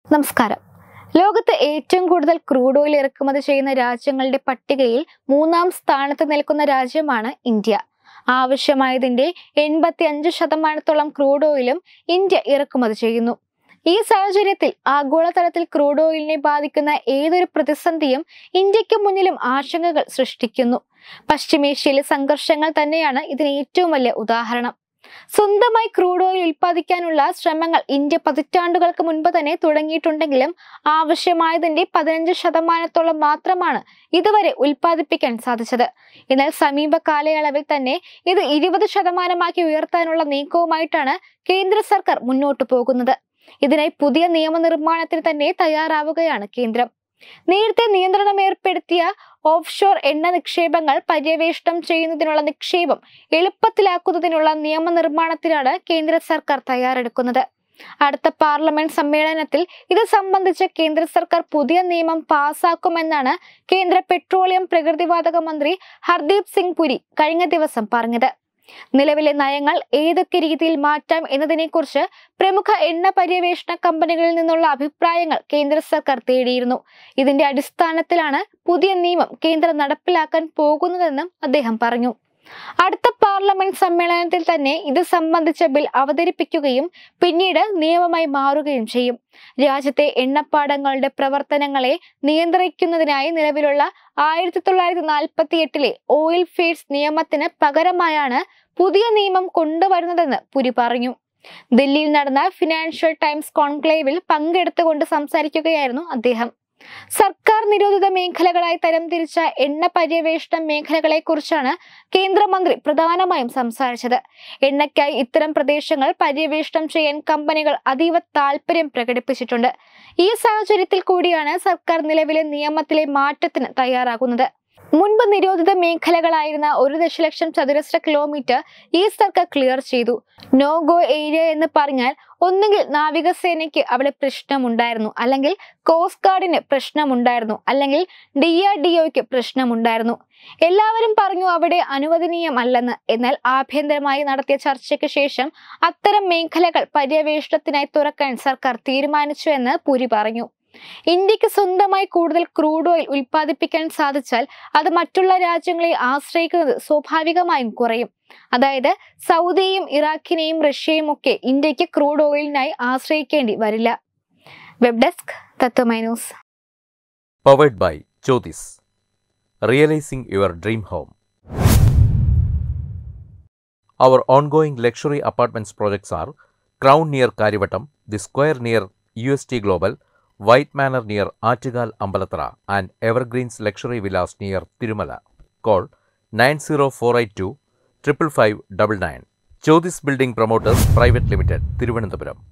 നമസ്കാരം ലോകത്ത് ഏറ്റവും കൂടുതൽ ക്രൂഡ് ഓയിൽ ഇറക്കുമതി ചെയ്യുന്ന രാജ്യങ്ങളുടെ പട്ടികയിൽ മൂന്നാം സ്ഥാനത്ത് നിൽക്കുന്ന രാജ്യമാണ് ഇന്ത്യ ആവശ്യമായതിന്റെ എൺപത്തി അഞ്ച് ശതമാനത്തോളം ക്രൂഡ് ഓയിലും ഇന്ത്യ ഇറക്കുമതി ചെയ്യുന്നു ഈ സാഹചര്യത്തിൽ ആഗോളതലത്തിൽ ക്രൂഡ് ഓയിലിനെ ബാധിക്കുന്ന ഏതൊരു പ്രതിസന്ധിയും ഇന്ത്യക്ക് മുന്നിലും ആശങ്കകൾ സൃഷ്ടിക്കുന്നു പശ്ചിമേഷ്യയിലെ സംഘർഷങ്ങൾ തന്നെയാണ് ഇതിന് ഏറ്റവും വലിയ ഉദാഹരണം സ്വന്തമായി ക്രൂഡ് ഓയിൽ ഉൽപ്പാദിക്കാനുള്ള ശ്രമങ്ങൾ ഇന്ത്യ പതിറ്റാണ്ടുകൾക്ക് മുൻപ് തന്നെ തുടങ്ങിയിട്ടുണ്ടെങ്കിലും ആവശ്യമായതിന്റെ പതിനഞ്ച് ശതമാനത്തോളം മാത്രമാണ് ഇതുവരെ ഉൽപ്പാദിപ്പിക്കാൻ സാധിച്ചത് എന്നാൽ സമീപ കാലയളവിൽ തന്നെ ഇത് ഇരുപത് ശതമാനമാക്കി ഉയർത്താനുള്ള നീക്കവുമായിട്ടാണ് കേന്ദ്ര സർക്കാർ മുന്നോട്ടു പോകുന്നത് ഇതിനായി പുതിയ നിയമനിർമ്മാണത്തിന് തന്നെ തയ്യാറാവുകയാണ് കേന്ദ്രം നേരത്തെ നിയന്ത്രണം ഏർപ്പെടുത്തിയ ഓഫ് ഷോർ എണ്ണ നിക്ഷേപങ്ങൾ പര്യവേഷണം ചെയ്യുന്നതിനുള്ള നിക്ഷേപം എളുപ്പത്തിലാക്കുന്നതിനുള്ള നിയമനിർമ്മാണത്തിനാണ് കേന്ദ്ര സർക്കാർ തയ്യാറെടുക്കുന്നത് അടുത്ത പാർലമെന്റ് സമ്മേളനത്തിൽ ഇത് സംബന്ധിച്ച് കേന്ദ്ര സർക്കാർ പുതിയ നിയമം പാസാക്കുമെന്നാണ് കേന്ദ്ര പെട്രോളിയം പ്രകൃതിവാതക മന്ത്രി ഹർദീപ് സിംഗ് പുരി കഴിഞ്ഞ ദിവസം പറഞ്ഞത് നിലവിലെ നയങ്ങൾ ഏതൊക്കെ രീതിയിൽ മാറ്റാം എന്നതിനെക്കുറിച്ച് പ്രമുഖ എണ്ണ പര്യവേഷണ കമ്പനികളിൽ നിന്നുള്ള അഭിപ്രായങ്ങൾ കേന്ദ്ര സർക്കാർ തേടിയിരുന്നു ഇതിന്റെ അടിസ്ഥാനത്തിലാണ് പുതിയ നിയമം കേന്ദ്രം നടപ്പിലാക്കാൻ പോകുന്നതെന്നും അദ്ദേഹം പറഞ്ഞു അടുത്ത പാർലമെന്റ് സമ്മേളനത്തിൽ തന്നെ ഇത് സംബന്ധിച്ച ബിൽ അവതരിപ്പിക്കുകയും പിന്നീട് നിയമമായി മാറുകയും ചെയ്യും രാജ്യത്തെ എണ്ണപ്പാടങ്ങളുടെ പ്രവർത്തനങ്ങളെ നിയന്ത്രിക്കുന്നതിനായി നിലവിലുള്ള ആയിരത്തി തൊള്ളായിരത്തി നാൽപ്പത്തി എട്ടിലെ ഓയിൽ ഫീഡ്സ് നിയമത്തിന് പകരമായാണ് പുതിയ നിയമം കൊണ്ടുവരുന്നതെന്ന് പുരി പറഞ്ഞു ദില്ലിയിൽ നടന്ന ഫിനാൻഷ്യൽ ടൈംസ് കോൺക്ലേവിൽ പങ്കെടുത്തുകൊണ്ട് സംസാരിക്കുകയായിരുന്നു അദ്ദേഹം സർക്കാർ നിരോധിത മേഖലകളായി തരംതിരിച്ച എണ്ണ പര്യവേഷണ മേഖലകളെ കുറിച്ചാണ് കേന്ദ്രമന്ത്രി പ്രധാനമായും സംസാരിച്ചത് എണ്ണയ്ക്കായി ഇത്തരം പ്രദേശങ്ങൾ പര്യവേഷണം ചെയ്യാൻ കമ്പനികൾ അതീവ താല്പര്യം പ്രകടിപ്പിച്ചിട്ടുണ്ട് ഈ സാഹചര്യത്തിൽ കൂടിയാണ് സർക്കാർ നിലവിലെ നിയമത്തിലെ മാറ്റത്തിന് തയ്യാറാകുന്നത് മുൻപ് നിരോധിത മേഖലകളായിരുന്ന ഒരു ദശലക്ഷം ചതുരശ്ര കിലോമീറ്റർ ഈ സർക്കാർ ക്ലിയർ ചെയ്തു നോ ഗോ ഏരിയ എന്ന് പറഞ്ഞാൽ ഒന്നുകിൽ നാവികസേനയ്ക്ക് അവിടെ പ്രശ്നമുണ്ടായിരുന്നു അല്ലെങ്കിൽ കോസ്റ്റ് ഗാർഡിന് പ്രശ്നമുണ്ടായിരുന്നു അല്ലെങ്കിൽ ഡി ആർ ഡി ഒക്ക് പ്രശ്നമുണ്ടായിരുന്നു എല്ലാവരും പറഞ്ഞു അവിടെ അനുവദനീയമല്ലെന്ന് എന്നാൽ ആഭ്യന്തരമായി നടത്തിയ ചർച്ചയ്ക്ക് ശേഷം അത്തരം മേഖലകൾ പര്യവേഷണത്തിനായി തുറക്കാൻ സർക്കാർ തീരുമാനിച്ചു എന്ന് പുരി പറഞ്ഞു ഇന്ത്യക്ക് സ്വന്തമായി കൂടുതൽ ക്രൂഡ് ഓയിൽ ഉൽപ്പാദിപ്പിക്കാൻ സാധിച്ചാൽ അത് മറ്റുള്ള രാജ്യങ്ങളെ ആശ്രയിക്കുന്നത് സ്വാഭാവികമായും കുറയും അതായത് സൗദിയെയും ഇറാഖിനെയും റഷ്യയും ഒക്കെ ഇന്ത്യക്ക് ക്രൂഡ് ഓയിലിനായി ആശ്രയിക്കേണ്ടി വരില്ല വെബ് ഡെസ്ക് തത്വമൈ news powered by Jyothis realising your dream home Our ongoing luxury apartments projects are Crown near Karivattam, The Square near UST Global, White Manor near Attigal Ambalatra, and Evergreens Luxury Villas near Tirumala. Call 90482 55599. Jyotis Building Promoters Private Limited, Thiruvananthapuram.